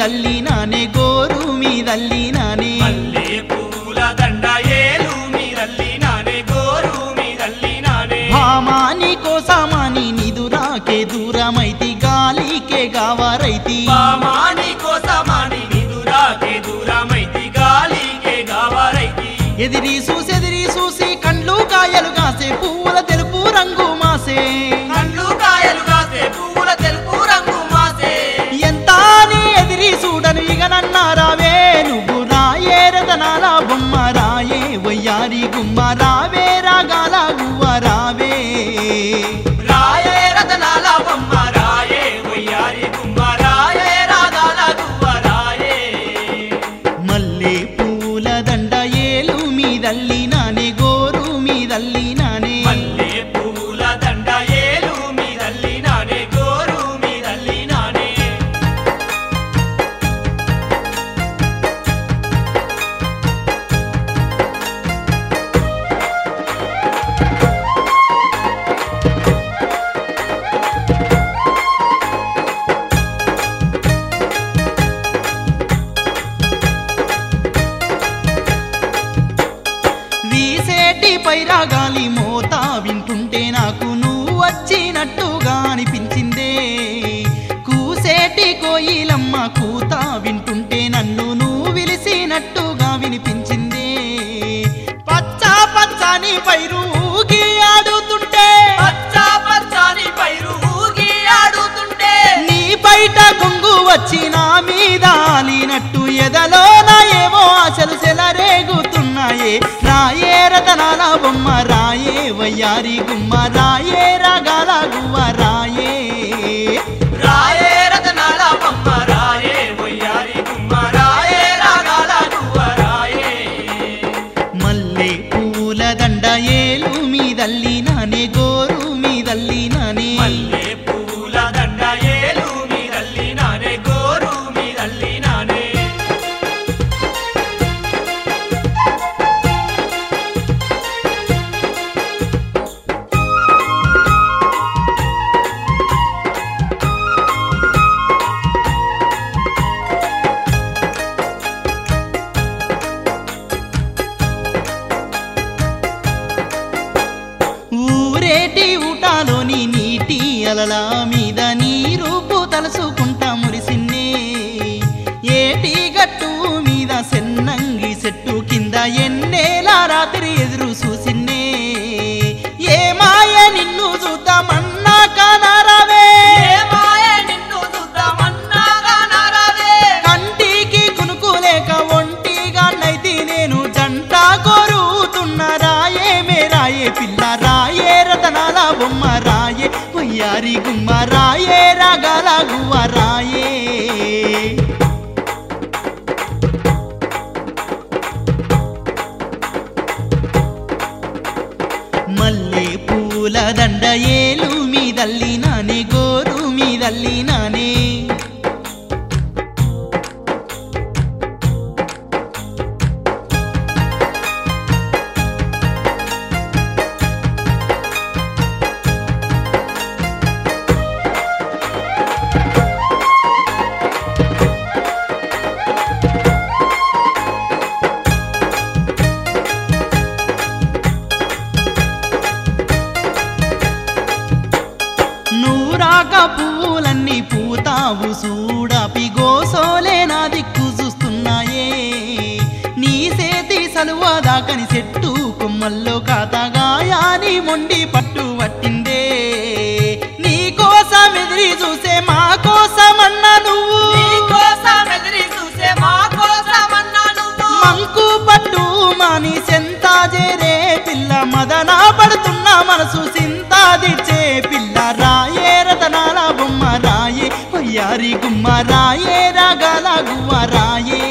మీదల్లి నానే గోరు మీదల్లి నానే మల్లె పూల దండ ఏలు మీదల్లి నానే గోరు మీదల్లి నానే భామాని కోసమాని నిదురాకే దూరమైతి గాలికే గావారైతి పామాని కోసమాని నిదురాకే దూరమైతి గాలికే గావారైతి ఎదిరి చూసెదిరి చూసి కండ్లు కాయలు కాసే పువ్వుల తెలుపు రంగు మాసే కళ్ళు కాయలు కాసే పువ్వుల తెలుపు రంగు మాసే ఎంత నీ ఎదిరి చూడను ఇక నన్నారావే నువ్వు రాయే రతనాల బొమ్మ రాయే వయ్యారి గుమ్మ రావే రాగాల గువ్వ రావే రాయే రతనాల బొమ్మ రాయే వయ్యారి గుమ్మ రాయే రాగాల గువ్వ రాయే మల్లె పూల దండ ఏలు మీదల్లి నానే గోరు మీదల్లి నానే మల్లె పూల దండ ఏలు మీదల్లి నానే గోరు మీదల్లి నానే వీసేటి పైరాగాలి మోత వింటుంటే నాకు నువ్వు వచ్చినట్టుగా అనిపించిందే కూసేటి కోయిలమ్మ కూత వింటుంటే నన్ను నువ్వు విలిసినట్టుగా వినిపించిందే పచ్చ పచ్చని పైరు ఊగి ఆడుతుంటే పచ్చ పచ్చని పైరు ఊగి ఆడుతుంటే నీ బయట కొంగు వచ్చి నా మీద ఆలినట్టు ఎదలో నా ఏవో ఆశలు సెలరేగుతున్నాయే రాయే రతనాల బొమ్మ రాయే వయ్యారి గుమ్మ రాయే రాగాల గువ్వ రాయే రాయే రతనాల బొమ్మ రాయే వయ్యారి గుమ్మ రాయే రాగాల గువ్వ రాయే మల్లె పూల దండ ఏలు మీదల్లి నానే గోరు మీదల్లి నానే మల్లె పూల దండ ఏలు మీదల్లి నానే గోరు మీదల్లి నానే ఊరేటి ఊటాలోని నీటి అలల మీద నీ రూపు తలుసుకుంటా మురిసిన్నే ఏటి గట్టు మీద సెన్నంగి చెట్టు కింద ఎన్నేల రాత్రి ఎదురు చూసిన్నే ఏ మాయ నిన్ను చూద్దామన్నా కానరావే ఏ మాయ నిన్ను చూద్దామన్నాగా నారావే కంటికి కునుకు లేక ఒంటిగా నైతి నేను జంట కోరుతున్న రాయే మే రాయే పిల్ల రాయే రతనాల బొమ్మ రాయే పొయ్యారి గుమ్మ రాయే రాగాల గువ్వ రాయే మల్లె పూల దండ ఏలు మీదల్లి నానే గోరు మీదల్లి నానే నూరాక పువ్వులన్నీ పూతావు చూడాపి గోసోలే నా దిక్కు చూస్తున్నాయే నీ సేతి సలువ దాకని చెట్టు కొమ్మల్లో కాతగాయాని మొండి పట్టు పట్టిందే నీ కోసం ఎదిరి చూసే మా కోసమన్నా నువ్వు నీకోసం ఎదిరి చూసే మా కోసమన్నా నువ్వు మంకు పట్టు మాని సెంత చేరే పిల్ల మదన పడుతున్న మనసు సింతాదిచ్చే పిల్ల రాయే రతనాల బొమ్మ రాయే వయ్యారి గుమ్మ రాయే రాగాల గువ్వ రాయే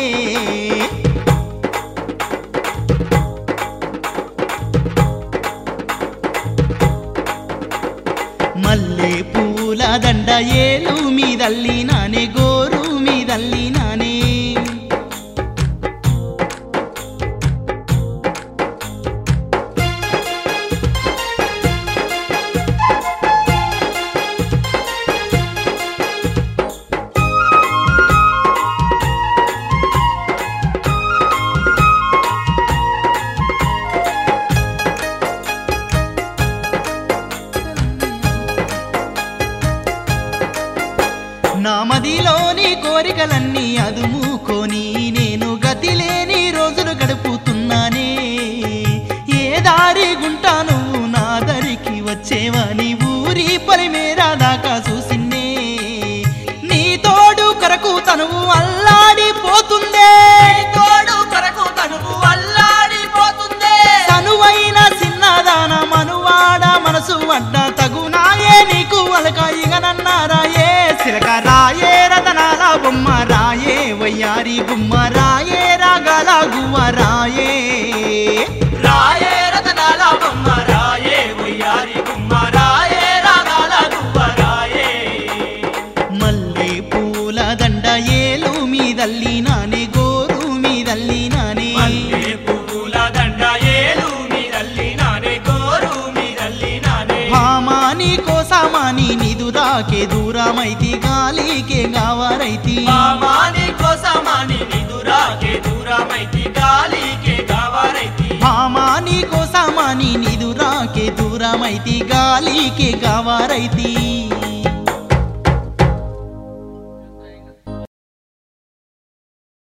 మల్లె పూల దండ ఏలు మీదల్లి నానే గోరు మీదల్లి నానే కోరికలన్నీ అదుముకొని నేను గతి లేని రోజులు గడుపుతున్నానే ఏ దారి గుంటా నువ్వు నా దరికి వచ్చేవని ఊరి పొలిమేరా దాకా చూసిన్నే నీ తోడు కొరకు తనువు అల్లాడిపోతుందే తోడు కొరకు తనువు అల్లాడిపోతుందే తనువైన చిన్నదాన మనువాడ మనసు వడ్డ తగునాయే నీకు అలక ఇగనన్నారాయే సిలక రాయే రతనాల బొమ్మ రాయే వయ్యారి గుమ్మ రాయే రాగల గువ్వ రాయే రాయే రతనాల బొమ్మ రాయే ఉయ్యారి గుమ్మ రాయే రాగాల గువ్వ రాయే మల్లె పూల దండ ఏలు మీదల్లి నానే గోరు మీదల్లి నానే మల్లె పువ్వుల దండ ఏలు మీరల్లి నానే గోరు మీరల్లి నానే భామాని కోసమాని నిదురాకే దూరమైతి గాలికే గావరైతి మామాని కోసమాని నిదురాకే దూరమైతి గాలికే గావారైతి భామాని కోసమాని నిదురాకే దూరమైతి గాలికే గావరైతి